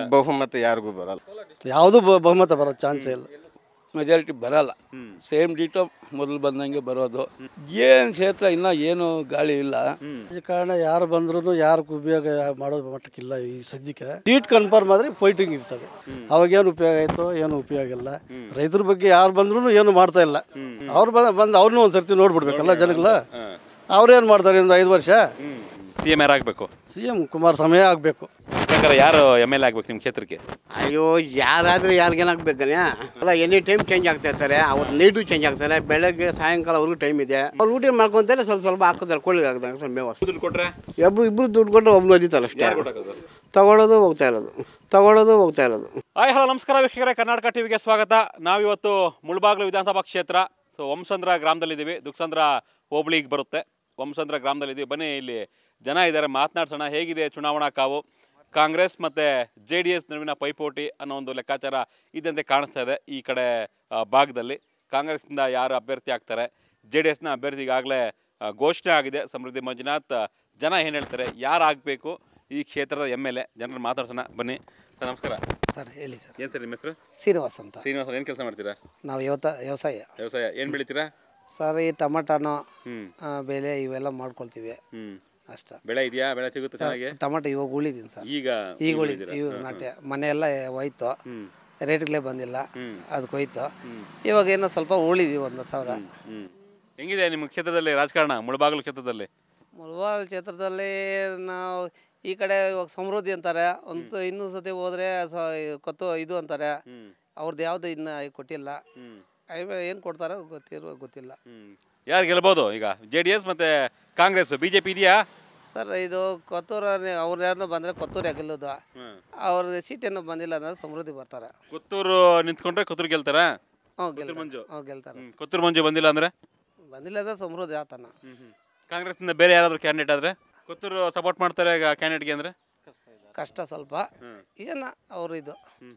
ಬಹುಮತ ಯಾರಿಗೂ ಬರಲ್ಲ ಯಾವುದೂ ಬಹುಮತ ಬರೋ ಚಾನ್ಸೇ ಇಲ್ಲ ಮೆಜಾರಿಟಿ ಬರಲ್ಲ ಸೇಮ್ ಡೀಟೋ ಮೊದಲು ಬಂದಂಗೆ ಬರೋದು ಏನು ಕ್ಷೇತ್ರ ಇನ್ನೂ ಏನು ಗಾಳಿ ಇಲ್ಲ ಈ ಕಾರಣ ಯಾರು ಬಂದ್ರೂ ಯಾರು ಉಪಯೋಗ ಮಾಡೋ ಮಟ್ಟಕ್ಕಿಲ್ಲ ಈ ಸದ್ಯಕ್ಕೆ ಸೀಟ್ ಕನ್ಫರ್ಮ್ ಆದರೆ ಫೈಟಿಂಗ್ ಇರ್ತದೆ ಅವಾಗ ಏನು ಉಪಯೋಗ ಆಯಿತು ಏನು ಉಪಯೋಗ ಇಲ್ಲ ರೈತರ ಬಗ್ಗೆ ಯಾರು ಬಂದ್ರೂ ಏನು ಮಾಡ್ತಾ ಇಲ್ಲ ಅವ್ರು ಬಂದು ಬಂದು ಅವ್ರನ್ನೂ ಒಂದು ಸರ್ತಿ ನೋಡ್ಬಿಡ್ಬೇಕಲ್ಲ ಜನಗಳ ಅವ್ರೇನು ಮಾಡ್ತಾರೆ ಒಂದು ಐದು ವರ್ಷ ಸಿ ಎಂ ಯಾರಾಗಬೇಕು ಸಿ ಎಮ್ ಕುಮಾರಸ್ವಾಮಿ ಆಗಬೇಕು ಪ್ರಕಾರ ಯಾರು ಎಮ್ ಎಲ್ ಎ ಆಗ್ಬೇಕು ನಿಮ್ಮ ಕ್ಷೇತ್ರಕ್ಕೆ ಅಯ್ಯೋ ಯಾರಾದರೂ ಯಾರಿಗೇನಾಗಬೇಕಲ್ಲ ಅಲ್ಲ ಎನಿ ಟೈಮ್ ಚೇಂಜ್ ಆಗ್ತಾ ಇರ್ತಾರೆ ಅವತ್ತು ನೈಟು ಚೇಂಜ್ ಆಗ್ತಾರೆ ಬೆಳಗ್ಗೆ ಸಾಯಂಕಾಲವರೆಗೂ ಟೈಮ್ ಇದೆ ಅವ್ರು ಊಟ ಮಾಡ್ಕೊಂತಾರೆ ಸ್ವಲ್ಪ ಸ್ವಲ್ಪ ಹಾಕೋತಾರೆ ಕೋಳಿಗೆ ಹಾಕ್ತಾರೆ ಸ್ವಲ್ಪ ಮೇವು ದುಡ್ಡು ಕೊಟ್ರೆ ಇಬ್ಬರು ಇಬ್ಬರು ದುಡ್ಡು ಕೊಟ್ಟರೆ ಒಬ್ಬನು ಒದಿತಾರೆ ಅಷ್ಟೇ ತಗೊಳ್ಳೋದು ಹೋಗ್ತಾ ಇರೋದು ತಗೊಳ್ಳೋದು ಹೋಗ್ತಾ ಇರೋದು ಹಾಯ್ ಹಲೋ ನಮಸ್ಕಾರ ವೀಕ್ಷಕರೇ ಕರ್ನಾಟಕ ಟಿವಿಗೆ ಸ್ವಾಗತ ನಾವಿವತ್ತು ಮುಳಬಾಗ್ಲು ವಿಧಾನಸಭಾ ಕ್ಷೇತ್ರ ಸೊ ವಂಸಂದ್ರ ಗ್ರಾಮದಲ್ಲಿದ್ದೀವಿ ದುಕ್ಸಂದ್ರ ಹೋಬಳಿಗೆ ಬರುತ್ತೆ ವಂಸಂದ್ರ ಗ್ರಾಮದಲ್ಲಿದ್ದೀವಿ ಬನ್ನಿ ಇಲ್ಲಿ ಜನ ಇದ್ದಾರೆ ಮಾತನಾಡ್ಸೋಣ ಹೇಗಿದೆ ಚುನಾವಣಾ ಕಾವು ಕಾಂಗ್ರೆಸ್ ಮತ್ತು ಜೆ ಡಿ ಎಸ್ ನಡುವಿನ ಪೈಪೋಟಿ ಅನ್ನೋ ಒಂದು ಲೆಕ್ಕಾಚಾರ ಇದ್ದಂತೆ ಕಾಣಿಸ್ತಾ ಇದೆ ಈ ಕಡೆ ಆ, ಭಾಗದಲ್ಲಿ ಕಾಂಗ್ರೆಸ್ನಿಂದ ಯಾರು ಅಭ್ಯರ್ಥಿ ಆಗ್ತಾರೆ ಜೆ ಡಿ ಎಸ್ನ ಅಭ್ಯರ್ಥಿ ಈಗಾಗಲೇ ಆ, ಘೋಷಣೆ ಆಗಿದೆ ಸಮೃದ್ಧಿ ಮಂಜುನಾಥ್ ಜನ ಏನು ಹೇಳ್ತಾರೆ ಯಾರು ಆಗಬೇಕು ಈ ಕ್ಷೇತ್ರದ ಎಮ್ ಎಲ್ ಎ ಜನರನ್ನು ಮಾತಾಡ್ಸೋಣ ಬನ್ನಿ ಸರ್ ನಮಸ್ಕಾರ ಸರ್ ಹೇಳಿ ಸರ್ ಏನು ಸರ್ ನಿಮ್ಮ ಹೆಸರು ಶ್ರೀನಿವಾಸ್ ಅಂತ ಶ್ರೀನಿವಾಸ ಏನು ಕೆಲಸ ಮಾಡ್ತೀರಾ ನಾವು ಯವತ ವ್ಯವಸಾಯ ವ್ಯವಸಾಯ ಏನು ಬೆಳಿತೀರಾ ಸರ್ ಈ ಟಮಾಟನೋ ಹ್ಞೂ ಆ, ಬೆಲೆ ಇವೆಲ್ಲ ಮಾಡ್ಕೊಳ್ತೀವಿ ಹ್ಞೂ ಅಷ್ಟ ಬೆಳೆ ಇದೆಯಾ ಬೆಳೆ ಸಿಗುತ್ತೆ ಚೆನ್ನಾಗಿ ಟಮಾಟೋ ಇವಾಗ ಉಳಿದೀನಿ ಸರ್ ಈಗ ಈಗ ಉಳಿದು ಇವು ನಾಟ್ಯ ಮನೆ ಎಲ್ಲ ಹೋಯ್ತು ಹ್ಞೂ ರೇಟ್ಗಳೇ ಬಂದಿಲ್ಲ ಅದಕ್ಕೆ ಹೋಯ್ತು ಇವಾಗ ಏನೋ ಸ್ವಲ್ಪ ಉಳಿದೀವಿ ಒಂದು ಸಾವಿರ ಹ್ಞೂ ಹೆಂಗಿದೆ ನಿಮ್ಮ ಕ್ಷೇತ್ರದಲ್ಲಿ ರಾಜಕಾರಣ ಮುಳಬಾಗಿಲು ಕ್ಷೇತ್ರದಲ್ಲಿ ಮುಳಬಾಲ್ ಕ್ಷೇತ್ರದಲ್ಲಿ ನಾವು ಈ ಕಡೆ ಇವಾಗ ಸಮೃದ್ಧಿ ಅಂತಾರೆ ಒಂದು ಇನ್ನೊಂದು ಸತಿ ಹೋದ್ರೆ ಸ- ಕೊತ್ತು ಇದು ಅಂತಾರೆ ಹ್ಞೂ ಅವ್ರದ್ದು ಯಾವುದು ಇನ್ನು ಕೊಟ್ಟಿಲ್ಲ ಹ್ಞೂ ಏನು ಕೊಡ್ತಾರೋ ಗೊತ್ತಿರೋ ಗೊತ್ತಿಲ್ಲ ಹ್ಞೂ ಯಾರು ಗೆಲ್ಬೋದು ಈಗ ಜೆ ಡಿ ಎಸ್ ಮತ್ತು ಕಾಂಗ್ರೆಸ್ ಬಿ ಜೆ ಪಿ ಇದೆಯಾ ಸರ್ ಇದು ಕೊತ್ತೂರು ಅವ್ರು ಯಾರನ್ನ ಬಂದರೆ ಕೊತ್ತೂರು ಗೆಲ್ಲೋದು ಹ್ಞೂ ಅವ್ರ ಸೀಟೇನು ಬಂದಿಲ್ಲ ಅಂದ್ರೆ ಸಮೃದ್ಧಿ ಬರ್ತಾರೆ ಕೊತ್ತೂರು ನಿಂತ್ಕೊಂಡ್ರೆ ಕೊತ್ತೂರು ಗೆಲ್ತಾರಾ ಹ್ಞೂ ಕೊತ್ತೂರು ಮಂಜು ಗೆಲ್ತಾರೆ ಹ್ಞೂ ಗೆಲ್ತಾರೆ ಹ್ಞೂ ಕೊತ್ತೂರು ಮಂಜು ಬಂದಿಲ್ಲ ಅಂದರೆ ಬಂದಿಲ್ಲ ಅಂದ್ರೆ ಸಮೃದ್ಧಿ ಆತನ ಹ್ಞೂ ಹ್ಞೂ ಕಾಂಗ್ರೆಸ್ನಿಂದ ಬೇರೆ ಯಾರಾದರೂ ಕ್ಯಾಂಡಿಡೇಟ್ ಆದರೆ ಕೊತ್ತೂರು ಸಪೋರ್ಟ್ ಮಾಡ್ತಾರೆ ಈಗ ಕ್ಯಾಂಡಿಡೇಟ್ಗೆ ಅಂದರೆ ಕಷ್ಟ ಸ್ವಲ್ಪ ಹ್ಮ್. ಏನ ಅವ್ರು ಇದು ಹ್ಞೂ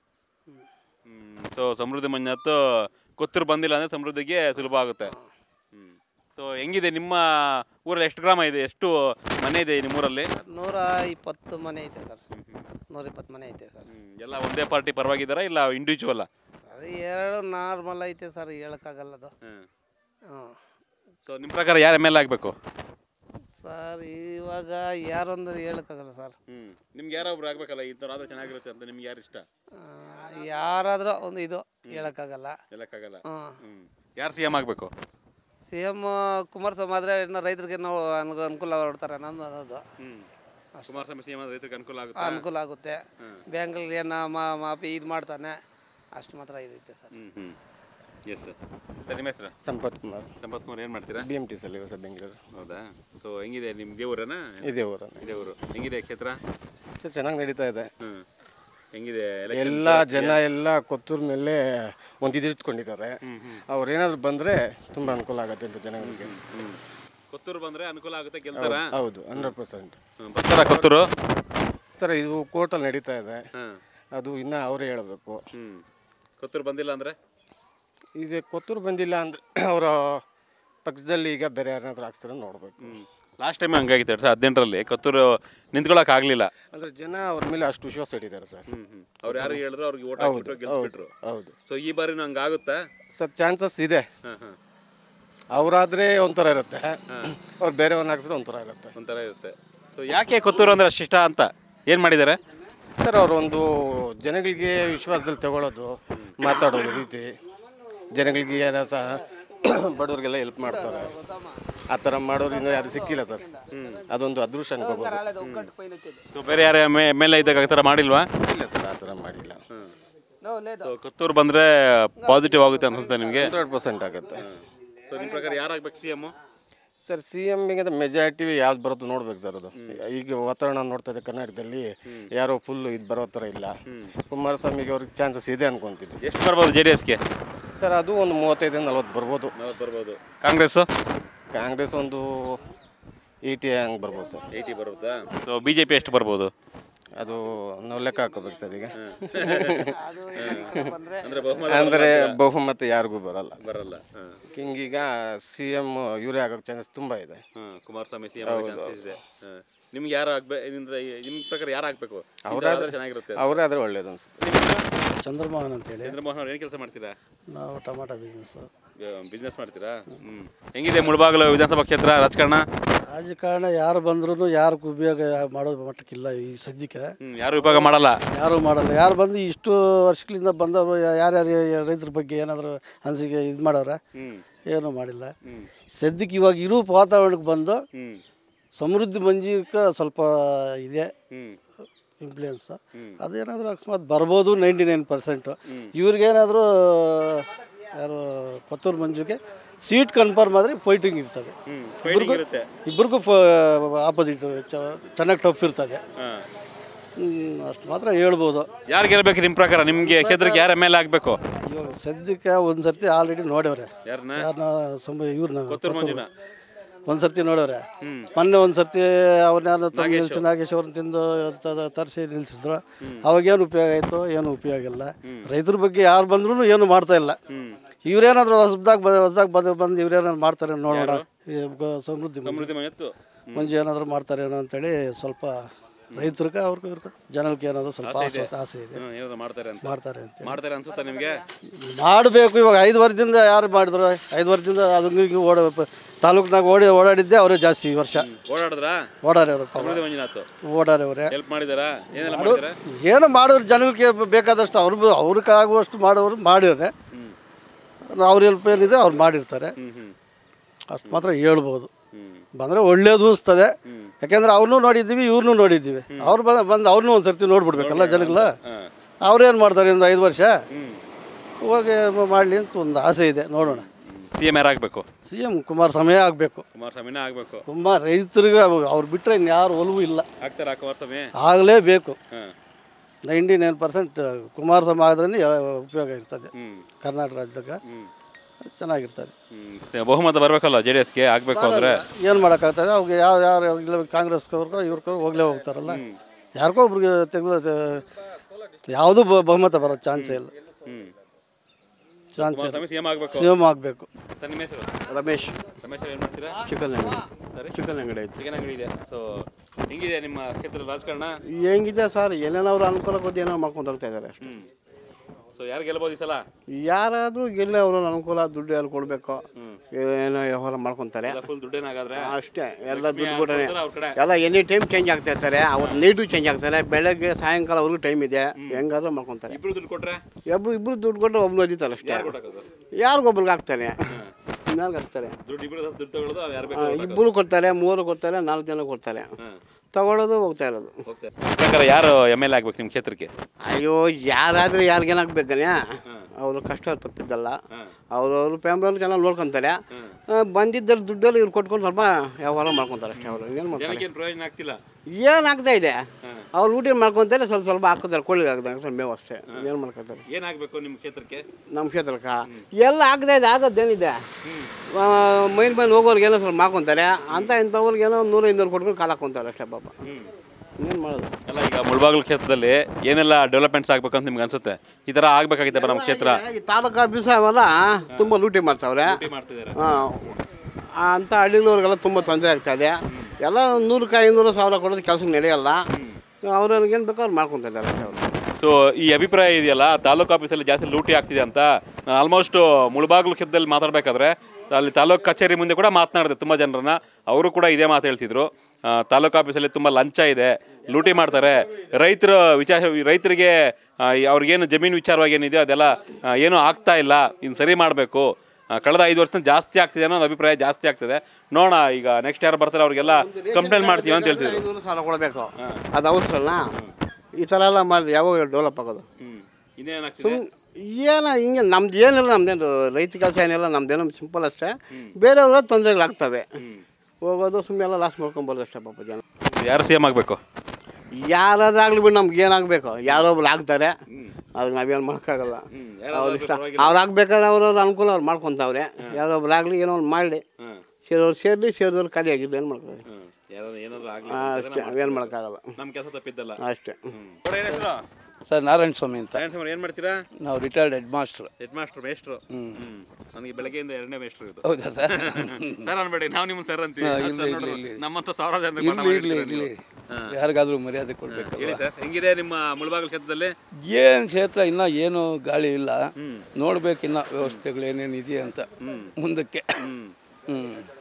ಹ್ಞೂ ಸೊ ಸಮೃದ್ಧಿ ಮಂಜುನಾಥ್ ಕೊತ್ತೂರು ಬಂದಿಲ್ಲ ಅಂದರೆ ಸಮೃದ್ಧಿಗೆ ಸುಲಭ ಆಗುತ್ತೆ ಹ್ಞೂ ಸೊ ಹೆಂಗಿದೆ ನಿಮ್ಮ ಊರಲ್ಲಿ ಎಷ್ಟು ಗ್ರಾಮ ಇದೆ ಎಷ್ಟು ಮನೆ ಇದೆ ನಿಮ್ಮೂರಲ್ಲಿ ನೂರ ಇಪ್ಪತ್ತು ಮನೆ ಐತೆ ಸರ್ ನೂರ ಇಪ್ಪತ್ತು ಮನೆ ಐತೆ ಸರ್ ಹ್ಮ್. ಎಲ್ಲ ಒಂದೇ ಪಾರ್ಟಿ ಪರವಾಗಿದ್ದಾರಾ ಇಲ್ಲ ಇಂಡಿವಿಜುವಲ್ಲ ಸರ್ ಎರಡು ನಾರ್ಮಲ್ ಐತೆ ಸರ್ ಹೇಳೋಕ್ಕಾಗಲ್ಲ ಅದು ಹ್ಞೂ ಹ್ಞೂ ಸೊ ನಿಮ್ಮ ಪ್ರಕಾರ ಯಾರು ಎಮ್ ಎಲ್ ಆಗಬೇಕು ಸರ್ ಇವಾಗ ಯಾರೊಂದು ಹೇಳೋಕ್ಕಾಗಲ್ಲ ಸರ್ ಹ್ಞೂ ನಿಮ್ಗೆ ಯಾರೋ ಒಬ್ರು ಆಗಬೇಕಲ್ಲ ಈ ಥರ ಆದ್ರೆ ಚೆನ್ನಾಗಿರುತ್ತೆ ಅಂತ ನಿಮ್ಗೆ ಯಾರು ಇಷ್ಟ ಆ, ಯಾರಾದ್ರೂ ಒಂದು ಇದು ಹೇಳೋಕ್ಕಾಗಲ್ಲ ಹೇಳಕ್ಕಾಗಲ್ಲ ಹ್ಞೂ ಹ್ಞೂ ಯಾರು ಸಿ ಎಮ್ ಆಗಬೇಕು ಸಿ ಎಮ್ ಕುಮಾರಸ್ವಾಮಿ ಆದರೆ ಇನ್ನು ರೈತರಿಗೆ ನಾವು ಅನುಕೂ ಅನುಕೂಲ ಮಾಡ್ತಾರೆ ಅನ್ನೋದು ಅನ್ನೋದು ಹ್ಞೂ ಕುಮಾರಸ್ವಾಮಿ ಸಿ ಎಮ್ ಆದ್ರೆ ರೈತರಿಗೆ ಅನುಕೂಲ ಆಗುತ್ತೆ ಅನುಕೂಲ ಆಗುತ್ತೆ ಬ್ಯಾಂಕಲ್ಲಿ ಏನು ಮಾಪಿ ಇದು ಮಾಡ್ತಾನೆ ಅಷ್ಟು ಮಾತ್ರ ಇದೈತೆ ಸರ್ ಹ್ಞೂ ಹ್ಞೂ ಎಸ್ ಸರ್ ಸರ್ ನಿಮ್ಮ ಹೆಸರು ಸಂಪತ್ ಕುಮಾರ್ ಸಂಪತ್ ಕುಮಾರ್ ಏನು ಮಾಡ್ತೀರಾ ಬಿ ಎಮ್ ಟಿ ಸಲ್ಲಿ ಹೊಸ ಬೆಂಗಳೂರು ಹೌದಾ ಸೊ ಹೆಂಗಿದೆ ನಿಮ್ಮ ದೇವರನ ಇದೇ ಊರನ್ನು ಇದೇ ಊರು ಹೆಂಗಿದೆ ಕ್ಷೇತ್ರ ಚೆನ್ನಾಗಿ ನಡೀತಾ ಇದೆ ಹ್ಞೂ ಹೆಂಗಿದೆ election? ಎಲ್ಲ ಜನ ಎಲ್ಲ ಕೊತ್ತೂರು ಮೇಲೆ ಒಂದು ಇದು ಇಟ್ಕೊಂಡಿದ್ದಾರೆ ಅವ್ರು ಏನಾದ್ರು ಬಂದರೆ ತುಂಬ ಅನುಕೂಲ ಆಗುತ್ತೆ ಅಂತ ಜನಗಳಿಗೆ ಹ್ಞೂ ಕೊತ್ತೂರು ಬಂದರೆ ಅನುಕೂಲ ಆಗುತ್ತೆ ಗೆಲ್ತಾರಾ ಹೌದು ಹಂಡ್ರೆಡ್ ಪರ್ಸೆಂಟ್ ಹ್ಮ್, ಬರ್ತಾರಾ ಕೊತ್ತೂರು ಸರ್ ಇದು ಕೋರ್ಟಲ್ಲಿ ನಡೀತಾ ಇದೆ ಹಾಂ ಅದು ಇನ್ನೂ ಅವರೇ ಹೇಳಬೇಕು ಹ್ಞೂ ಕೊತ್ತೂರು ಬಂದಿಲ್ಲ ಅಂದರೆ ಇದು ಕೊತ್ತೂರು ಬಂದಿಲ್ಲ ಅಂದರೆ ಅವರ ಪಕ್ಷದಲ್ಲಿ ಈಗ ಬೇರೆ ಯಾರನ್ನಾದ್ರೂ ಹಾಕ್ಸ್ತಾರೆ ನೋಡಬೇಕು ಲಾಸ್ಟ್ ಟೈಮ್ ಹಂಗಾಗಿತ್ತು ಎರಡು ಸಾವಿರದ ಹದಿನೆಂಟರಲ್ಲಿ ಕೊತ್ತೂರು ನಿಂತ್ಕೊಳಕ್ ಆಗಲಿಲ್ಲ ಅಂದರೆ ಜನ ಅವ್ರ ಮೇಲೆ ಅಷ್ಟು ವಿಶ್ವಾಸ ಇಟ್ಟಿದ್ದಾರೆ ಸರ್ ಹ್ಞೂ ಹ್ಞೂ ಅವ್ರು ಯಾರು ಹೇಳಿದ್ರು ಅವ್ರಿಗೆ ಓಟ್ ಹೌದು ಹಾಕ್ಬಿಟ್ರು ಹೌದು ಗೆಲ್ಸ್ಬಿಟ್ರು ಹೌದು ಸೊ ಈ ಬಾರಿನೂ ಹಂಗೆ ಆಗುತ್ತಾ ಸರ್ ಚಾನ್ಸಸ್ ಇದೆ ಹಾಂ ಹಾಂ ಅವರಾದರೆ ಒಂಥರ ಇರುತ್ತೆ ಅವ್ರು ಬೇರೆಯವ್ರನ್ನ ಹಾಕ್ಸಿದ್ರೆ ಒಂಥರ ಇರುತ್ತೆ ಒಂಥರ ಇರುತ್ತೆ ಸೊ ಯಾಕೆ ಕೊತ್ತೂರು ಅಂದ್ರೆ ಅಷ್ಟು ಇಷ್ಟ ಅಂತ ಏನು ಮಾಡಿದ್ದಾರೆ ಸರ್ ಅವರು ಒಂದು ಜನಗಳಿಗೆ ವಿಶ್ವಾಸದಲ್ಲಿ ತಗೊಳ್ಳೋದು ಮಾತಾಡೋದು ರೀತಿ ಜನಗಳಿಗೆ ಏನೋ ಸಹ ಬಡವ್ರಿಗೆಲ್ಲ ಹೆಲ್ಪ್ ಮಾಡ್ತಾರೆ ಆ ಥರ ಮಾಡೋರಿಂದ ಯಾರು ಸಿಕ್ಕಿಲ್ಲ ಸರ್ ಅದೊಂದು ಅದೃಷ್ಟ ಅನ್ಕೋಬೋದು ಸೊ ಬೇರೆ ಯಾರು ಎಮ್ ಎಮ್ ಎಲ್ ಎ ಇದ್ದಾಗ ಆ ಥರ ಮಾಡಿಲ್ವಾ ಇಲ್ಲ ಸರ್ ಆ ಥರ ಮಾಡಿಲ್ಲ ಸೊ ಕೊತ್ತೂರು ಬಂದರೆ ಪಾಸಿಟಿವ್ ಆಗುತ್ತೆ ಅನ್ಸುತ್ತೆ ನಿಮಗೆ ಹಂಡ್ರೆಡ್ ಪರ್ಸೆಂಟ್ ಆಗುತ್ತೆ ಸೊ ನಿಮ್ಮ ಪ್ರಕಾರ ಯಾರಾಗಬೇಕು ಸಿ ಎಮ್ಮು ಸರ್ ಸಿ ಎಮ್ಮಿಗೆ ಮೆಜಾರಿಟಿ ಯಾವ್ದು ಬರುತ್ತೋ ನೋಡ್ಬೇಕು ಸರ್ ಅದು ಈಗ ವಾತಾವರಣ ನೋಡ್ತಾ ಇದೆ ಕರ್ನಾಟಕದಲ್ಲಿ ಯಾರೋ ಫುಲ್ ಇದು ಬರೋ ಥರ ಇಲ್ಲ ಕುಮಾರಸ್ವಾಮಿಗೆ ಅವ್ರಿಗೆ ಚಾನ್ಸಸ್ ಇದೆ ಅನ್ಕೊಂತೀನಿ ಎಷ್ಟು ಬರ್ಬೋದು ಜೆ ಡಿ ಎಸ್ಗೆ ಸರ್ ಅದು ಒಂದು ಮೂವತ್ತೈದು ನಲ್ವತ್ತು ಬರ್ಬೋದು ನಲ್ವತ್ತು ಬರ್ಬೋದು ಕಾಂಗ್ರೆಸ್ಸು ಕಾಂಗ್ರೆಸ್ ಒಂದು ಏಯ್ಟಿ ಹಂಗೆ ಬರ್ಬೋದು ಸರ್ ಏಯ್ಟಿ ಬರುತ್ತಾ ಸೊ ಬಿ ಜೆ ಪಿ ಎಷ್ಟು ಬರ್ಬೋದು ಅದು ನಾವು ಲೆಕ್ಕ ಹಾಕೋಬೇಕು ಸರ್ ಈಗ ಅಂದರೆ ಬಹುಮತ ಅಂದರೆ ಬಹುಮತ ಯಾರಿಗೂ ಬರಲ್ಲ ಬರಲ್ಲ ಹಾಂ ಹಿಂಗೀಗ ಸಿ ಎಮ್ ಇವರೇ ಆಗೋಕ್ಕೆ ಚಾನ್ಸಸ್ ತುಂಬ ಇದೆ ಹಾಂ ಕುಮಾರಸ್ವಾಮಿ ಸಿ ಎಂ ಇದೆ ಹಾಂ ನಿಮ್ಗೆ ಯಾರು ಆಗ್ಬೇಕು ನಿಮ್ಮ ಪ್ರಕಾರ ಯಾರು ಆಗ್ಬೇಕು ಅವ್ರಾದ್ರೆ ಚೆನ್ನಾಗಿರುತ್ತೆ ಅವರಾದ್ರೆ ಒಳ್ಳೇದು ಅನ್ಸುತ್ತೆ ಚಂದ್ರಮೋಹನ್ ಅಂತೇಳಿ ಚಂದ್ರಮೋಹನ್ ಅವ್ರು ಏನು ಕೆಲಸ ಮಾಡ್ತೀರಾ ನಾವು ಟೊಮಾಟೊ ಬಿಸ್ನೆಸ್ಸು ಬಿಸ್ನೆಸ್ ಮಾಡ್ತೀರಾ ಹ್ಮ್ ಹೆಂಗಿದೆ ಮುಳಬಾಗಿಲು ವಿಧಾನಸಭಾ ಕ್ಷೇತ್ರ ರಾಜಕಾರಣ ರಾಜಕಾರಣ ಯಾರು ಬಂದ್ರೂ ಯಾರು ಉಪಯೋಗ ಮಾಡೋ ಮಟ್ಟಕ್ಕಿಲ್ಲ ಈ ಸದ್ಯಕ್ಕೆ ಹ್ಮ್ ಯಾರು ಉಪಯೋಗ ಮಾಡಲ್ಲ ಯಾರೂ ಮಾಡಲ್ಲ ಯಾರು ಬಂದು ಇಷ್ಟು ವರ್ಷಗಳಿಂದ ಬಂದವರು ಯಾರ್ಯಾರು ರೈತರ ಬಗ್ಗೆ ಏನಾದರೂ ಅನಿಸಿಕೆ ಇದು ಮಾಡವ್ರೆ ಹ್ಮ್ ಏನೂ ಮಾಡಿಲ್ಲ ಹ್ಮ್ ಸದ್ಯಕ್ಕೆ ಇವಾಗ ಇರೋ ವಾತಾವರಣಕ್ಕೆ ಬಂದು ಹ್ಮ್ ಸಮೃದ್ಧಿ ಮಂಜಿಗೆ ಸ್ವಲ್ಪ ಇದೆ ಹ್ಮ್ ಇನ್ಫ್ಲೂಯೆನ್ಸ್ ಅದೇನಾದರೂ ಅಕಸ್ಮಾತ್ ಬರ್ಬೋದು ನೈಂಟಿ ನೈನ್ ಪರ್ಸೆಂಟು ಇವ್ರಿಗೇನಾದರೂ ಯಾರು ಕೊತ್ತೂರು ಮಂಜುಗೆ ಸೀಟ್ ಕನ್ಫರ್ಮ್ ಆದರೆ ಫೈಟಿಂಗ್ ಇರ್ತದೆ ಹ್ಮ್ ಫೈಟಿಂಗ್ ಇರುತ್ತೆ ಇಬ್ಬರಿಗೂ ಆಪೋಸಿಟ್ ಚೆನ್ನಾಗಿ ಟಫ್ ಇರ್ತದೆ ಹಾ. ಹ್ಮ್, ಅಷ್ಟು ಮಾತ್ರ ಹೇಳ್ಬೋದು ಯಾರು ಗೆಲ್ಬೇಕು ನಿಮ್ಮ ಪ್ರಕಾರ ನಿಮಗೆ ಕ್ಷೇತ್ರಕ್ಕೆ ಯಾರು ಎಮ್ ಎಲ್ ಆಗಬೇಕು ಇವಾಗ ಸದ್ಯಕ್ಕೆ ಒಂದು ಸರ್ತಿ ಆಲ್ರೆಡಿ ನೋಡವ್ರೆ ಯಾರನ್ನ ಯಾರನ್ನ ಸಂಬ ಇವ್ರನ್ನ ಕೊತ್ತೂರು ಮಂಜುನ ಒಂದು ಸರ್ತಿ ನೋಡವ್ರೆ ಮೊನ್ನೆ ಒಂದು ಸರ್ತಿ ಅವ್ರನ್ನ ಯಾರನ್ನ ತಂದು ನಿಲ್ಸಿ ನಾಗೇಶ್ ಅವ್ರನ್ನ ತಿಂದು ತರಿಸಿ ನಿಲ್ಸಿದ್ರು ಅವಾಗೇನು ಉಪಯೋಗ ಆಯಿತು ಏನು ಉಪಯೋಗ ಇಲ್ಲ ರೈತರ ಬಗ್ಗೆ ಯಾರು ಬಂದ್ರೂ ಏನು ಮಾಡ್ತಾ ಇಲ್ಲ ಇವ್ರೇನಾದ್ರು ಹೊಸದಾಗ ಬ ಹೊಸದಾಗ ಬಂದು ಬಂದು ಇವ್ರೇನಾದ್ರು ಮಾಡ್ತಾರೆ ನೋಡೋಣ ಈ ಗ- ಸಮೃದ್ಧಿ ಮಂಜು. ಸಮೃದ್ಧಿ ಮನೆತ್ತು ಮಂಜು ಏನಾದ್ರು ಮಾಡ್ತಾರೇನೋ ಅಂತೇಳಿ ಸ್ವಲ್ಪ ರೈತರಿಗೆ ಅವ್ರಿಗೆ ಇವ್ರಿಗೆ ಜನಕ್ಕೆ ಏನಾದ್ರು ಸ್ವಲ್ಪ ಆಸೆ ಆಸೆ ಇದೆ ಹ್ಮ್ ಏನಾದ್ರು ಮಾಡ್ತಾರೆ ಅಂತ ಮಾಡ್ತಾರೆ ಅಂತೇಳಿ ಮಾಡ್ತಾರೆ ಅನ್ಸುತ್ತಾ ನಿಮಗೆ ಮಾಡಬೇಕು ಇವಾಗ ಐದು ವರ್ಷದಿಂದ ಯಾರು ಮಾಡಿದ್ರು ಐದು ವರ್ಷದಿಂದ ಅದಕ್ಕೆ ಓಡ ತಾಲೂಕ್ನಾಗ ಓಡಿ ಓಡಾಡಿದ್ದೆ ಅವರೇ ಜಾಸ್ತಿ ಈ ವರ್ಷ ಓಡಾಡಿದ್ರಾ ಓಡಾರಿ ಅವರು ಪಾಪ ಸಮೃದ್ಧಿ ಮಂಜುನಾಥ್ ಓಡಾರಿ ಅವರೇ ಹೆಲ್ಪ್ ಮಾಡಿದಾರಾ ಏನೆಲ್ಲ ಮಾಡಿದಾರಾ ಏನು ಮಾಡೋರು ಜನಗಳಿಗೆ ಬೇಕಾದಷ್ಟು ಅವ್ರು ಅವ್ರಿಗಾಗುವಷ್ಟು ಮಾಡೋರು ಮಾಡಿದ್ರೆ ಅವ್ರ ಹೆಲ್ಪ್ ಏನಿದೆ ಅವ್ರು ಮಾಡಿರ್ತಾರೆ ಹ್ಮ್ ಹ್ಮ್ ಅಷ್ಟು ಮಾತ್ರ ಹೇಳ್ಬೋದು ಹ್ಮ್ ಬಂದರೆ ಒಳ್ಳೇದು ಅನಿಸ್ತದೆ ಯಾಕೆಂದ್ರೆ ಅವ್ರನ್ನೂ ನೋಡಿದ್ದೀವಿ ಇವ್ರನ್ನೂ ನೋಡಿದ್ದೀವಿ ಅವ್ರು ಬಂದು ಬಂದು ಅವ್ರನ್ನೂ ಒಂದು ಸರ್ತಿ ನೋಡ್ಬಿಡ್ಬೇಕಲ್ಲ ಜನಗಳ ಹಾ ಅವ್ರೇನು ಮಾಡ್ತಾರೆ ಒಂದು ಐದು ವರ್ಷ ಹ್ಮ್ ಹೋಗಿ ಮಾಡಲಿ ಅಂತ ಒಂದು ಆಸೆ ಇದೆ ನೋಡೋಣ ಸಿ ಎಂ ಯಾರಾಗಬೇಕು ಸಿ ಎಮ್ ಕುಮಾರಸ್ವಾಮಿ ಆಗಬೇಕು ಕುಮಾರಸ್ವಾಮಿನೇ ಆಗಬೇಕು ತುಂಬ ರೈತರಿಗೆ ಅವ್ರು ಬಿಟ್ಟರೆ ಇನ್ಯಾರು ಒಲವು ಇಲ್ಲ ಆಗ್ತಾರಾ ಕುಮಾರಸ್ವಾಮಿ ಆಗಲೇಬೇಕು ಹಾಂ ನೈಂಟಿ ನೈನ್ ಪರ್ಸೆಂಟ್ ಕುಮಾರಸ್ವಾಮಿ ಆದ್ರೇ ಉಪಯೋಗ ಇರ್ತದೆ ಹ್ಮ್ ಕರ್ನಾಟಕ ರಾಜ್ಯದಾಗ ಹ್ಮ್ ಚೆನ್ನಾಗಿರ್ತದೆ ಹ್ಮ್. ಸ- ಬಹುಮತ ಬರಬೇಕಲ್ಲ ಜೆ ಡಿ ಎಸ್ಗೆ ಆಗಬೇಕು ಅಂದರೆ ಏನು ಮಾಡೋಕ್ಕಾಗ್ತದೆ ಅವ್ರಿಗೆ ಯಾವ ಯಾರು ಇಲ್ಲ ಕಾಂಗ್ರೆಸ್ಗವ್ರಿಗೋ ಇವ್ರಿಗೋ ಹೋಗ್ಲೇ ಹೋಗ್ತಾರಲ್ಲ ಯಾರಿಗೋ ಒಬ್ರಿಗೆ ತೆಗೆದು ಯಾವುದೂ ಬ- ಬಹುಮತ ಬರೋ ಚಾನ್ಸೇ ಇಲ್ಲ ಹ್ಞೂ ಚಾನ್ಸ್ ಕುಮಾರಸ್ವಾಮಿ ಸಿ ಎಂ ಆಗಬೇಕು ಸಿ ಎಮ್ ಆಗಬೇಕು ಸರ್ ನಿಮ್ಮ ಹೆಸರು ರಮೇಶ್ ರಮೇಶ್ ಅವ್ರು ಏನು ಮಾಡ್ತೀರಾ ಚಿಕನ್ ಅಂಗಡಿ ಚಿಕನ್ ಅಂಗಡಿ ಐತಿ ಚಿಕನ್ ಅಂಗಡಿ ಇದೆ ಸೊ ಹೆಂಗಿದೆ ನಿಮ್ಮ ಕ್ಷೇತ್ರದ ರಾಜಕಾರಣ ಹೆಂಗಿದೆ ಸರ್ ಏನೇನವ್ರು ಅನುಕೂಲ ಕೊದ್ದು ಏನೋ ಮಾಡ್ಕೊಂಡು ಹೋಗ್ತಾ ಇದ್ದಾರೆ ಅಷ್ಟೇ ಹ್ಞೂ ಸೊ ಯಾರು ಗೆಲ್ಬೋದು ಈ ಸಲ ಯಾರಾದರೂ ಗೆಲ್ಲ ಅವರು ಅನುಕೂಲ ದುಡ್ಡು ಎಲ್ಲ ಕೊಡಬೇಕು ಏನೋ ವ್ಯವಹಾರ ಮಾಡ್ಕೊತಾರೆ ಫುಲ್ ದುಡ್ಡೇನಾಗಾದ್ರೆ ಅಷ್ಟೇ ಎಲ್ಲ ದುಡ್ಡು ಕೊಟ್ಟರೆ ಅವ್ರ ಕಡೆ ಎಲ್ಲ ಎನಿ ಟೈಮ್ ಚೇಂಜ್ ಆಗ್ತಾ ಇರ್ತಾರೆ ಅವತ್ತು ನೈಟು ಚೇಂಜ್ ಆಗ್ತಾರೆ ಬೆಳಗ್ಗೆ ಸಾಯಂಕಾಲ ಅವ್ರಿಗೂ ಟೈಮ್ ಇದೆ ಹೆಂಗಾದ್ರೂ ಮಾಡ್ಕೊತಾರೆ ಇಬ್ರು ದುಡ್ಡು ಕೊಟ್ರೆ ಇಬ್ರು ಇಬ್ರು ದುಡ್ಡು ಕೊಟ್ಟರೆ ಒಬ್ಬನು ಓದಿತಾರೆ ಅಷ್ಟೇ ಯಾರು ಕೊಟ್ಟಾಕೋದು ಯಾರಿಗೊಬ್ರಿಗೆ ಹಾಕ್ತಾರೆ ಇನ್ಯಾರಿಗೆ ಹಾಕ್ತಾರೆ ದುಡ್ಡು ಇಬ್ರು ದುಡ್ಡು ತಗೊಳ್ಳೋದು ಅವ್ರು ಯಾರು ಆ, ಬೇಕು ಇಬ್ಬರು ಕೊಡ್ತಾರೆ ಮೂರು ಕೊಡ್ತಾರೆ ನಾಲ್ಕು ಜನ ಕೊಡ್ತಾರೆ ತಗೊಳ್ಳೋದು ಹೋಗ್ತಾ ಇರೋದು ಹೋಗ್ತಾರೆ ಪ್ರಕಾರ ಯಾರು ಎಮ್ ಎಲ್ ಆಗ್ಬೇಕು ನಿಮ್ಮ ಕ್ಷೇತ್ರಕ್ಕೆ ಅಯ್ಯೋ ಯಾರಾದರೂ ಯಾರಿಗೇನಾಗ್ಬೇಕನ್ಯ ಅವರು ಕಷ್ಟ ತಪ್ಪಿದ್ದಲ್ಲ ಅವ್ರವ್ರ ಫ್ಯಾಮ್ಲಿಯವ್ರು ಚೆನ್ನಾಗಿ ನೋಡ್ಕೊತಾರೆ ಆ, ಬಂದಿದ್ದಲ್ಲಿ ದುಡ್ಡಲ್ಲಿ ಇವ್ರು ಕೊಟ್ಕೊಂಡು ಸ್ವಲ್ಪ ವ್ಯವಹಾರ ಮಾಡ್ಕೊತಾರೆ ಅಷ್ಟೇ ಅವರು ಏನು ಮಾಡ್ತಾರೆ ಜನಕ್ಕೆ ಏನು ಪ್ರಯೋಜನ ಆಗ್ತಿಲ್ಲ ಏನು ಆಗ್ತಾ ಇದೆ ಅವ್ರು ಊಟ ಮಾಡ್ಕೊತಾರೆ ಸ್ವಲ್ಪ ಸ್ವಲ್ಪ ಹಾಕೋತಾರೆ ಕೋಳಿಗೆ ಹಾಕ್ತಾರೆ ಸ್ವಲ್ಪ ಮೇವು ಅಷ್ಟೇ ಏನು ಮಾಡ್ಕೊತಾರೆ ಏನಾಗಬೇಕು ನಿಮ್ಮ ಕ್ಷೇತ್ರಕ್ಕೆ ನಮ್ಮ ಕ್ಷೇತ್ರಕ್ಕೆ ಎಲ್ಲ ಆಗ್ತಾ ಇದೆ ಆಗೋದೇನಿದೆ ಮೈನ್ ಬಂದು ಹೋಗೋರ್ಗೆ ಏನೋ ಸ್ವಲ್ಪ ಮಾಡ್ಕೊತಾರೆ ಅಂತ ಇಂಥವ್ರಿಗೆ ಏನೋ ನೂರು ಇನ್ನೂರು ಕೊಟ್ಕೊಂಡು ಕಾಲು ಹಾಕ್ಕೊಂತಾರೆ ಅಷ್ಟೇ ಪಾಪ ಏನು ಮಾಡೋದು ಅಲ್ಲ ಈಗ ಮುಳಬಾಗಿಲು ಕ್ಷೇತ್ರದಲ್ಲಿ ಏನೆಲ್ಲ ಡೆವಲಪ್ಮೆಂಟ್ಸ್ ಆಗ್ಬೇಕು ಅಂತ ನಿಮ್ಗೆ ಅನ್ಸುತ್ತೆ ಈ ಥರ ಆಗಬೇಕಾಗಿದೆ ನಮ್ಮ ಕ್ಷೇತ್ರ ಈ ತಾಲೂಕು ಆಫೀಸ್ ಅವೆಲ್ಲ ತುಂಬ ಲೂಟಿ ಮಾಡ್ತಾವ್ರೆ ಮಾಡ್ತಿದ್ದಾರೆ ಹಾಂ ಅಂತ ಹಳ್ಳಿನವ್ರಿಗೆಲ್ಲ ತುಂಬ ತೊಂದರೆ ಆಗ್ತಾ ಇದೆ ಎಲ್ಲ ನೂರಕ್ಕೆ ಐನೂರು ಸಾವಿರ ಕೊಡೋದು ಕೆಲಸ ನಡೆಯಲ್ಲ ಅವ್ರವ್ರಿಗೆ ಏನು ಬೇಕೋ ಅವ್ರು ಮಾಡ್ಕೊತಾ ಇದ್ದಾರೆ ಅಷ್ಟೇ ಅವರು ಸೊ ಈ ಅಭಿಪ್ರಾಯ ಇದೆಯಲ್ಲ ತಾಲೂಕು ಆಫೀಸಲ್ಲಿ ಜಾಸ್ತಿ ಲೂಟಿ ಆಗ್ತಿದೆ ಅಂತ ನಾನು ಆಲ್ಮೋಸ್ಟ್ ಮುಳಬಾಗಿಲು ಕ್ಷೇತ್ರದಲ್ಲಿ ಮಾತಾಡಬೇಕಾದ್ರೆ ಅಲ್ಲಿ ತಾಲೂಕು ಕಚೇರಿ ಮುಂದೆ ಕೂಡ ಮಾತನಾಡಿದೆ ತುಂಬ ಜನರನ್ನ ಅವರು ಕೂಡ ಇದೇ ಮಾತು ಹೇಳ್ತಿದ್ರು ಆ, ತಾಲೂಕು ಆಫೀಸಲ್ಲಿ ತುಂಬ ಲಂಚ ಇದೆ ಲೂಟಿ ಮಾಡ್ತಾರೆ ರೈತರ ವಿಚಾರ ರೈತರಿಗೆ ಆ, ಈ ಅವ್ರಿಗೇನು ಜಮೀನು ವಿಚಾರವಾಗಿ ಏನಿದೆ ಅದೆಲ್ಲ ಆ, ಏನೂ ಆಗ್ತಾ ಇಲ್ಲ ಇನ್ನು ಸರಿ ಮಾಡಬೇಕು ಕಳೆದ ಐದು ವರ್ಷದಿಂದ ಜಾಸ್ತಿ ಆಗ್ತಿದೆ ಅನ್ನೋ ಒಂದು ಅಭಿಪ್ರಾಯ ಜಾಸ್ತಿ ಆಗ್ತಿದೆ ನೋಡೋಣ ಈಗ ನೆಕ್ಸ್ಟ್ ಯಾರು ಬರ್ತಾರೆ ಅವ್ರಿಗೆಲ್ಲ ಕಂಪ್ಲೇಂಟ್ ಮಾಡ್ತೀವಿ ಅಂತ ಹೇಳ್ತಿದ್ರು ಐನೂರು ಸಾವಿರ ಕೊಡಬೇಕು ಅದು ಅವಸರಲ್ಲ ಈ ಥರ ಎಲ್ಲ ಮಾಡಿದ್ರೆ ಯಾವಾಗ ಡೆವಲಪ್ ಆಗೋದು ಇನ್ನೇನಾಗ್ತಿದೆ ಏನ ಹಿಂಗೆ ನಮ್ದು ಏನಿಲ್ಲ ನಮ್ದೇನು ರೈತ ಕೆಲಸ ಏನಿಲ್ಲ ನಮ್ದೇನೋ ಸಿಂಪಲ್ ಅಷ್ಟೇ ಬೇರೆಯವ್ರ ತೊಂದರೆಗಳಾಗ್ತವೆ ಹೋಗೋದು ಸುಮ್ಮನೆ ಎಲ್ಲ ಲಾಸ್ ಮಾಡ್ಕೊಂಬೋದು ಅಷ್ಟೇ ಪಾಪ ಜನ ಯಾರು ಸಿ ಎಂ ಆಗಬೇಕು ಯಾರಾದಾಗ್ಲಿ ಬಿಟ್ಟು ನಮ್ಗೆ ಏನಾಗಬೇಕು ಯಾರೊಬ್ರು ಆಗ್ತಾರೆ ಅದಕ್ಕೆ ನಾವೇನು ಮಾಡೋಕ್ಕಾಗಲ್ಲ ಅವ್ರ ಇಷ್ಟ ಅವ್ರು ಆಗ್ಬೇಕಾದ್ರೆ ಅವ್ರವ್ರ ಅನುಕೂಲ ಅವ್ರು ಮಾಡ್ಕೊತಾವ್ರೆ ಯಾರೊಬ್ರು ಆಗಲಿ ಏನೋ ಒಂದು ಮಾಡಲಿ ಸೇರೋರು ಸೇರಲಿ ಸೇರಿದವ್ರು ಖಾಲಿ ಆಗಿದ್ದು ಏನು ಮಾಡ್ತಾರೆ ಏನಾದ್ರು ಆಗಲಿ ಅಷ್ಟೇ ಏನು ಮಾಡೋಕ್ಕಾಗಲ್ಲ ನಮ್ಮ ಕೆಲಸ ತಪ್ಪಿದ್ದಲ್ಲ ಅಷ್ಟೇ ಕೂಡ ಏನ್ ಹೆಸರು ಸರ್ ನಾರಾಯಣ ಸ್ವಾಮಿ ಅಂತ ನಾರಾಯಣ ಸ್ವಾಮಿ ಏನು ಮಾಡ್ತೀರಾ ನಾವು retired headmaster headmaster ಮೇಸ್ಟ್ರು ಹ್ಮ್ ನನಗೆ ಬೆಳಗ್ಗೆಯಿಂದ ಎರಡನೇ ಮೇಷ್ಟ್ರು ಇದು ಹೌದಾ ಸರ್ ಸರ್ ಅನ್ಬೇಡಿ ನಾವು ನಿಮ್ಮ ಸರ್ ಅಂತೀವಿ ಹಾ, ಅದು ಇರ್ಲಿ, ಸರ್ ಇರ್ಲಿ, ನೋಡು, ಇರ್ಲಿ. ನಮ್ಮಂತ ಸಾವಿರ ಜನ ಇರ್ಲಿ ಇರ್ಲಿ ಇರ್ಲಿ ಯಾರಿಗಾದ್ರೂ ಮರ್ಯಾದೆ ಕೊಡ್ಬೇಕಲ್ವ ಹೇಳಿ ಸರ್ ಹೆಂಗಿದೆ ನಿಮ್ಮ ಮುಳಬಾಗಿಲು ಕ್ಷೇತ್ರದಲ್ಲಿ ಏನು ಕ್ಷೇತ್ರ ಇನ್ನ ಏನು ಗಾಳಿ ಇಲ್ಲ ನೋಡ್ಬೇಕಿನ್ನ ವ್ಯವಸ್ಥೆಗಳು ಏನೇನು ಇದೆ ಅಂತ ಮುಂದಕ್ಕೆ ಹ್ಞೂ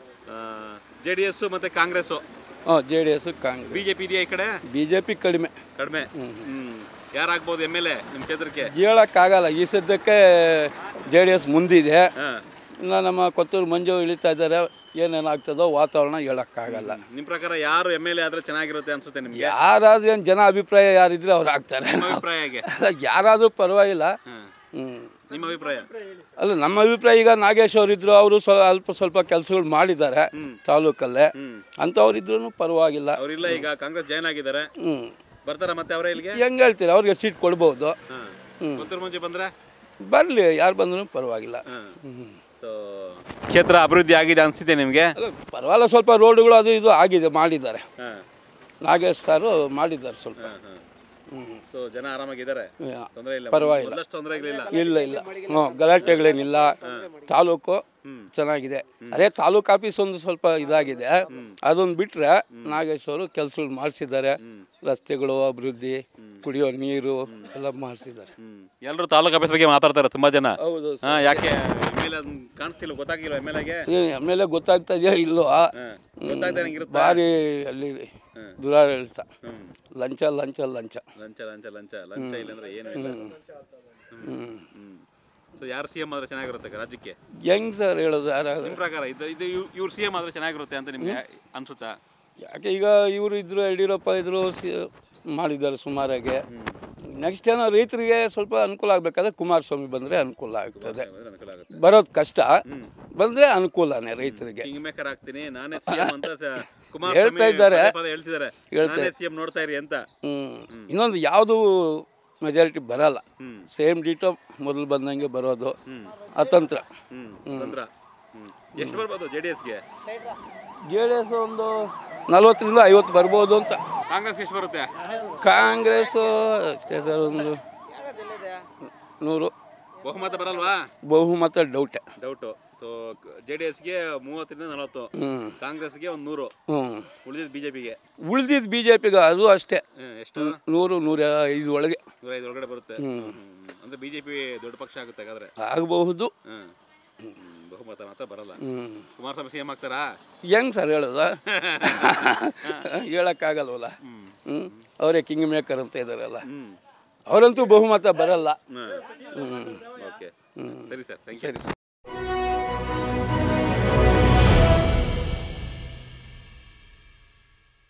ಜೆ ಡಿ ಎಸ್ ಮತ್ತೆ ಕಾಂಗ್ರೆಸ್ ಹಾಂ J D S Congress BJP ಇದೆಯಾ ಈ ಕಡೆ ಬಿ ಜೆ ಪಿ ಕಡಿಮೆ ಕಡಿಮೆ ಹ್ಮ್ ಯಾರಾಗ್ಬೋದು ಎಮ್ ಎಲ್ ಎ ನಿಮ್ಮ ಕ್ಷೇತ್ರಕ್ಕೆ ಹೇಳೋಕ್ಕಾಗಲ್ಲ ಈ ಸದ್ಯಕ್ಕೆ ಜೆ ಡಿ ಎಸ್ ಮುಂದಿದೆ ಹಾ ಇನ್ನು ನಮ್ಮ ಕೊತ್ತೂರು ಮಂಜು ಇಳಿತಾ ಇದ್ದಾರೆ ಏನೇನಾಗ್ತದೋ ವಾತಾವರಣ ಹೇಳೋಕ್ಕಾಗಲ್ಲ ನಿಮ್ಮ ಪ್ರಕಾರ ಯಾರು ಎಮ್ ಎಲ್ ಎ ಆದ್ರೆ ಚೆನ್ನಾಗಿರುತ್ತೆ ಅನ್ಸುತ್ತೆ ನಿಮ್ಗೆ ಯಾರಾದ್ರೂ ಏನು ಜನ ಅಭಿಪ್ರಾಯ ಯಾರಿದ್ರೆ ಅವ್ರು ಆಗ್ತಾರೆ ನಿಮ್ಮ ಅಭಿಪ್ರಾಯ ಹೇಗೆ ಅಲ್ಲ ಯಾರಾದರೂ ಪರವಾಗಿಲ್ಲ ಹ್ಮ್. ಹ್ಞೂ ನಿಮ್ಮ ಅಭಿಪ್ರಾಯ ಅಲ್ಲ ನಮ್ಮ ಅಭಿಪ್ರಾಯ ಈಗ ನಾಗೇಶ್ ಅವರಿದ್ರು ಅವರು ಸ್ವಲ್ಪ ಅಲ್ಪ ಸ್ವಲ್ಪ ಕೆಲಸಗಳು ಮಾಡಿದ್ದಾರೆ ತಾಲೂಕಲ್ಲೇ ಅಂಥವ್ರು ಇದ್ರೂ ಪರವಾಗಿಲ್ಲ ಅವರಿಲ್ಲ ಈಗ ಕಾಂಗ್ರೆಸ್ ಜಾಯ್ನ್ ಆಗಿದ್ದಾರೆ ಹ್ಞೂ ಬರ್ತಾರ ಮತ್ತೆ ಅವರೇ ಇಲ್ಲಿಗೆ ಹೆಂಗೆ ಹೇಳ್ತೀರಿ ಅವ್ರಿಗೆ ಸೀಟ್ ಕೊಡ್ಬೋದು ಕೊತ್ತೂರು ಮುಂಚೆ ಬಂದ್ರೆ ಬರಲಿ ಯಾರು ಬಂದರೂ ಪರವಾಗಿಲ್ಲ ಹ್ಞೂ ಸೊ ಕ್ಷೇತ್ರ ಅಭಿವೃದ್ಧಿ ಆಗಿದೆ ಅನ್ಸುತ್ತೆ ನಿಮಗೆ ಅಲ್ಲ ಪರವಾಗಿಲ್ಲ ಸ್ವಲ್ಪ ರೋಡುಗಳು ಅದು ಇದು ಆಗಿದೆ ಮಾಡಿದ್ದಾರೆ ನಾಗೇಶ್ ಸಾರು ಮಾಡಿದ್ದಾರೆ ಸ್ವಲ್ಪ ಹ್ಞೂ ಸೊ ಜನ ಆರಾಮಾಗಿದ್ದಾರೆ ಯಾ. ತೊಂದರೆ ಇಲ್ಲ ಪರವಾಗಿಲ್ಲ. ಒಂದಷ್ಟು ತೊಂದರೆ ಇಲ್ಲ ಇಲ್ಲ ಇಲ್ಲ ಹ್ಞೂ ಗಲಾಟೆಗಳೇನಿಲ್ಲ ತಾಲೂಕು ಚೆನ್ನಾಗಿದೆ ಅದೇ ತಾಲೂಕು ಆಫೀಸ್ ಒಂದು ಸ್ವಲ್ಪ ಇದಾಗಿದೆ ಅದೊಂದು ಬಿಟ್ರೆ ನಾಗೇಶ್ ಅವರು ಕೆಲಸಗಳು ಮಾಡಿಸಿದ್ದಾರೆ ರಸ್ತೆಗಳು ಅಭಿವೃದ್ಧಿ ಕುಡಿಯೋ ನೀರು ಎಲ್ಲ ಮಾಡಿಸಿದ್ದಾರೆ ಎಲ್ಲರೂ ತಾಲೂಕು ಆಫೀಸ್ ಬಗ್ಗೆ ಮಾತಾಡ್ತಾರೆ ತುಂಬಾ ಜನ ಹೌದು ಹಾ ಯಾಕೆ ಎಮ್ ಎಲ್ ಎ ಕಾಣಿಸ್ತಿಲ್ಲ ಗೊತ್ತಾಗಿಲ್ಲ ಎಮ್ ಎಲ್ ಎಗೆ ಆಮೇಲೆ ಗೊತ್ತಾಗ್ತಾ ಇದೆಯಾ ಇಲ್ಲೋ ಗೊತ್ತಾಗ್ದೇ ಇರುತ್ತೆ ಭಾರಿ ಅಲ್ಲಿ ದುರಾಡಳಿತ ಲಂಚ ಲಂಚ ಲಂಚ ಲಂಚ ಲಂಚ ಲಂಚ ಲಂಚ ಇಲ್ಲ ಅಂದ್ರೆ ಏನು ಇಲ್ಲ ಹ್ಞೂ ಹ್ಮ್ ಸೊ ಯಾರು ಸಿ ಎಂ ಆದ್ರೆ ಚೆನ್ನಾಗಿರುತ್ತೆ ರಾಜ್ಯಕ್ಕೆ ಹೆಂಗ್ ಸರ್ ಹೇಳೋದು ಯಾರಾದ್ರು ನಿಮ್ಮ ಪ್ರಕಾರ ಇದು ಇದು ಇವ್ರು ಸಿ ಎಂ ಆದ್ರೆ ಚೆನ್ನಾಗಿರುತ್ತೆ ಅಂತ ನಿಮ್ಗೆ ಅನ್ಸುತ್ತಾ ಯಾಕೆ ಈಗ ಇವರು ಇದ್ರು ಯಡಿಯೂರಪ್ಪ ಇದ್ರು ಸಿ- ಮಾಡಿದ್ದಾರೆ ಸುಮಾರಾಗಿ ನೆಕ್ಸ್ಟ್ ಏನೋ ರೈತರಿಗೆ ಸ್ವಲ್ಪ ಅನುಕೂಲ ಆಗಬೇಕಾದ್ರೆ ಕುಮಾರಸ್ವಾಮಿ ಬಂದರೆ ಅನುಕೂಲ ಆಗ್ತದೆ ಅಂದ್ರೆ ಅನುಕೂಲ ಆಗುತ್ತೆ ಬರೋದು ಕಷ್ಟ ಬಂದರೆ ಅನುಕೂಲನೇ ರೈತರಿಗೆ ಕಿಂಗ್ ಮೇಕರ್ ಆಗ್ತೀನಿ ನಾನೇ ಸಿ ಎಂ ಅಂತ ಸ- ಕುಮಾರಸ್ವಾಮಿ ಹೇಳ್ತಾ ಇದ್ದಾರೆ. ಪದೇ ಪದೇ ಹೇಳ್ತಿದ್ದಾರೆ ನಾನೇ ಸಿ ಎಂ ನೋಡ್ತಾ ಇರಿ ಅಂತ ಹ್ಞೂ ಇನ್ನೊಂದು ಯಾವುದು ಮೆಜಾರಿಟಿ ಬರಲ್ಲ ಸೇಮ್ ಡೀಟೋ ಮೊದಲು ಬಂದಂಗೆ ಬರೋದು ಅತಂತ್ರ ಹ್ಮ್ ತಂದ್ರ ಹ್ಮ್ ಎಷ್ಟು ಬರ್ಬೋದು ಜೆ ಡಿ ಎಸ್ಗೆ ಜೆ ಡಿ ಎಸ್ ಒಂದು ನಲ್ವತ್ತರಿಂದ ಐವತ್ತು ಬರ್ಬೋದು ಅಂತ ಕಾಂಗ್ರೆಸ್ ಎಷ್ಟು ಬರುತ್ತೆ ಕಾಂಗ್ರೆಸ್ಸು ಅಷ್ಟೇ ಸರ್ ಒಂದು ನೂರು ಬಹುಮತ ಬರಲ್ವಾ ಬಹುಮತ ಡೌಟೆ ಡೌಟು ಸೊ ಜೆ ಡಿ ಎಸ್ಗೆ ಮೂವತ್ತರಿಂದ ನಲವತ್ತು ಹ್ಞೂ ಕಾಂಗ್ರೆಸ್ಗೆ ಒಂದು ನೂರು ಹ್ಞೂ ಉಳಿದಿದ್ದು ಬಿಜೆಪಿಗೆ ಉಳ್ದಿದ್ದು ಬಿ ಜೆ ಪಿಗೆ ಅದು ಅಷ್ಟೇ ಎಷ್ಟು ನೂರು ನೂರ ಐದು ಒಳಗೆ ನೂರ ಐದು ಒಳಗಡೆ ಬರುತ್ತೆ ಹ್ಮ್. ಅಂದ್ರೆ ಬಿಜೆಪಿ ದೊಡ್ಡ ಪಕ್ಷ ಆಗುತ್ತೆ ಹಾಗಾದ್ರೆ ಆಗಬಹುದು ಹ್ಮ್ ಹ್ಮ್. ಬಹುಮತ ಮಾತ್ರ ಬರಲ್ಲ ಹ್ಞೂ ಕುಮಾರಸ್ವಾಮಿ ಸಿ ಎಂ ಆಗ್ತಾರಾ ಹೆಂಗ್ ಸರ್ ಹೇಳೋದ ಹೇಳೋಕ್ಕಾಗಲ್ವಲ್ಲ ಹ್ಞೂ ಅವರೇ ಕಿಂಗ್ ಮೇಕರ್ ಅಂತ ಇದ್ದಾರಲ್ಲ ಹ್ಮ್ ಅವರಂತೂ ಬಹುಮತ ಬರಲ್ಲ ಹ್ಮ್ ಹ್ಞೂ ಓಕೆ ಸರಿ ಸರ್ ಥ್ಯಾಂಕ್ ಯು ಸರಿ ಸರ್